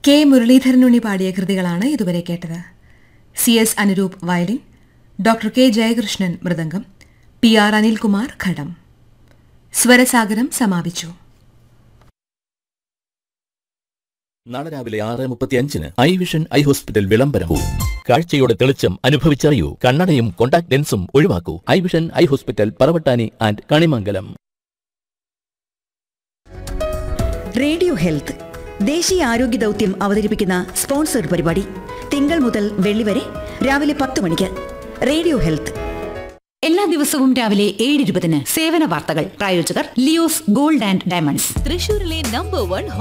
K മുരളീധരനുണ്ണി പാടിയ കൃതികളാണ് ഇതുവരെ കേട്ടത് C S Anuroop violin doctor K Jayakrishnan mridangam P R Anilkumar ghatam സ്വരസാഗരം സമാപിച്ചു നാളെ രാവിലെ ആറ് മുപ്പത്തി അഞ്ചിന് ഐ വിഷൻ ഐ ഹോസ്പിറ്റൽ വിളംബരവും കാഴ്ചയുടെ തെളിച്ചം അനുഭവിച്ചറിയൂ കണ്ണടയും കോണ്ടാക്ട് ലെൻസും ഒഴിവാക്കൂ eye vision eye hospital Paravattani and Kanimangalam radio health ദേശീയ ആരോഗ്യ ദൗത്യം അവതരിപ്പിക്കുന്ന സ്പോൺസർ പരിപാടി തിങ്കൾ മുതൽ വെള്ളി വരെ രാവിലെ പത്ത് മണിക്ക് റേഡിയോ ഹെൽത്ത് എല്ലാ ദിവസവും രാവിലെ ഏഴ് ഇരുപതിന് സേവന വാർത്തകൾ പ്രായോജകർ ലിയോസ് ഗോൾഡ് ആൻഡ് ഡയമണ്ട്സ് തൃശൂരിലെ നമ്പർ വൺ